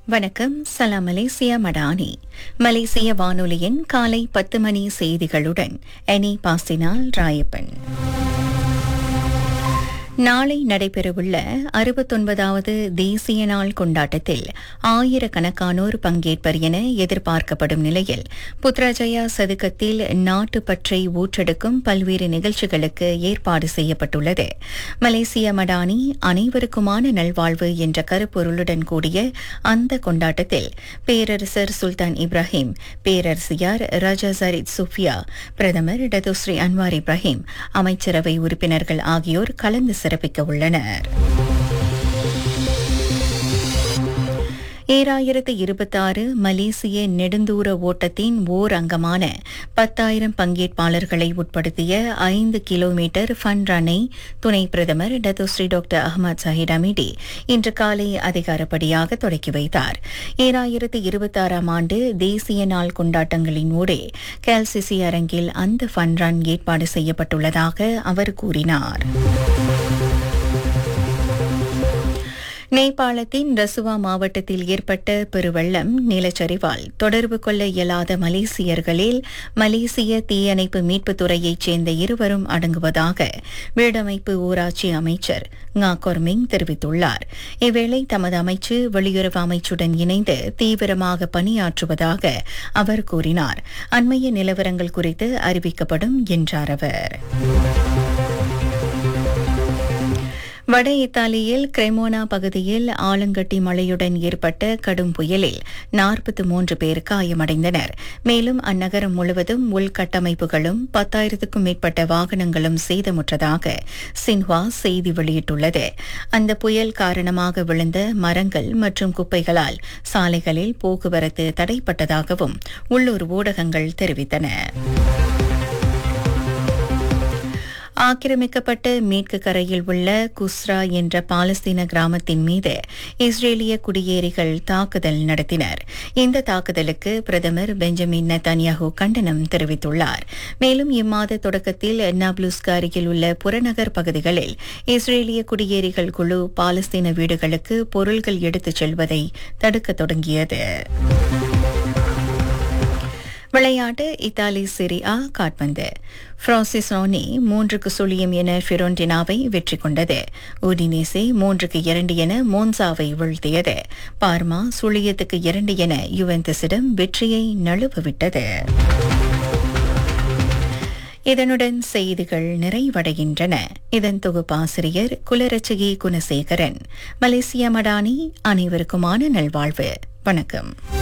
வணக்கம் சலாம் மலேசியா மடானி மலேசிய வானொலியின் காலை பத்து மணி செய்திகளுடன் எனி பாஸ்டினால் ராயப்பன் நாளை நடைபெறவுள்ள அறுபத்தொன்பதாவது தேசிய நாள் கொண்டாட்டத்தில் ஆயிரக்கணக்கானோர் பங்கேற்பர் என எதிர்பார்க்கப்படும் நிலையில் புத்ராஜயா சதுக்கத்தில் நாட்டுப்பற்றை ஊற்றெடுக்கும் பல்வேறு நிகழ்ச்சிகளுக்கு ஏற்பாடு செய்யப்பட்டுள்ளது மலேசிய மடானி அனைவருக்குமான நல்வாழ்வு என்ற கருப்பொருளுடன் கூடிய அந்த கொண்டாட்டத்தில் பேரரசர் சுல்தான் இப்ராஹிம் பேரரசியார் ரஜா சரித் சுஃபியா பிரதமர் டதுஸ்ரீ அன்வார் இப்ராஹிம் அமைச்சரவை உறுப்பினர்கள் ஆகியோர் கலந்து சிறப்பிக்க உள்ளனர் ஏழாயிரத்து இருபத்தாறு மலேசிய நெடுந்தூர ஓட்டத்தின் ஓர் அங்கமான பத்தாயிரம் பங்கேற்பாளர்களை உட்படுத்திய ஐந்து கிலோமீட்டர் ஃபன் ரன்னை துணை பிரதமர் Datuk Seri doctor Ahmad Zahid Hamidi இன்று காலை அதிகாரப்படியாக தொடக்கி வைத்தார் ஏழாயிரத்து இருபத்தாறாம் ஆண்டு தேசிய நாள் கொண்டாட்டங்களின் ஊடே கேல்சிசி அரங்கில் அந்த ஃபன் ரன் ஏற்பாடு செய்யப்பட்டுள்ளதாக அவர் கூறினார் நேபாளத்தின் ரசுவா மாவட்டத்தில் ஏற்பட்ட பெருவெள்ளம் நிலச்சரிவால் தொடர்பு கொள்ள இயலாத மலேசியர்களில் மலேசிய தீயணைப்பு மீட்புத் துறையைச் சேர்ந்த இருவரும் அடங்குவதாக வீடமைப்பு ஊராட்சி அமைச்சர் ngா கொர்மிங் தெரிவித்துள்ளார் இவ்வேளை தமது அமைச்சு வெளியுறவு அமைச்சுடன் இணைந்து தீவிரமாக பணியாற்றுவதாக அவர் கூறினார் அண்மைய நிலவரங்கள் குறித்து அறிவிக்கப்படும் என்றார் அவர் வட இத்தாலியில் கிரெமோனா பகுதியில் ஆலங்கட்டி மழையுடன் ஏற்பட்ட கடும் புயலில் நாற்பத்தி மூன்று பேர் காயமடைந்தனர் மேலும் அந்நகரம் முழுவதும் உள்கட்டமைப்புகளும் பத்தாயிரத்துக்கும் மேற்பட்ட வாகனங்களும் சேதமுற்றதாக சின்ஹுவா செய்தி வெளியிட்டுள்ளது அந்த புயல் காரணமாக விழுந்த மரங்கள் மற்றும் குப்பைகளால் சாலைகளில் போக்குவரத்து தடைப்பட்டதாகவும் உள்ளூர் ஊடகங்கள் தெரிவித்தன ஆக்கிரமிக்கப்பட்ட மேற்கு கரையில் உள்ள குஸ்ரா என்ற பாலஸ்தீன கிராமத்தின் மீது இஸ்ரேலிய குடியேறிகள் தாக்குதல் நடத்தினர் இந்த தாக்குதலுக்கு பிரதமர் பெஞ்சமின் நெத்தன்யாஹூ கண்டனம் தெரிவித்துள்ளார் மேலும் இம்மாத தொடக்கத்தில் நாப்லுஸ்கு அருகில் உள்ள புறநகர் பகுதிகளில் இஸ்ரேலிய குடியேறிகள் குழு பாலஸ்தீன வீடுகளுக்கு பொருள்கள் எடுத்துச் செல்வதை தடுக்க தொடங்கியது விளையாட்டு இத்தாலி சிரியா காட்பந்து பிரான்சிஸ்னோனி மூன்றுக்கு சுழியம் என ஃபிரோண்டினாவை வெற்றி கொண்டது உடினேசே மூன்றுக்கு இரண்டு என மோன்சாவை வீழ்த்தியது பார்மா சுழியத்துக்கு இரண்டு என யுவெந்தஸிடம் வெற்றியை நழுவவிட்டது இதனுடன் செய்திகள் நிறைவடைகின்றன இதன் தொகுப்பாசிரியர் குலரட்சகி குணசேகரன் மலேசிய மடானி அனைவருக்குமான நல்வாழ்வு வணக்கம்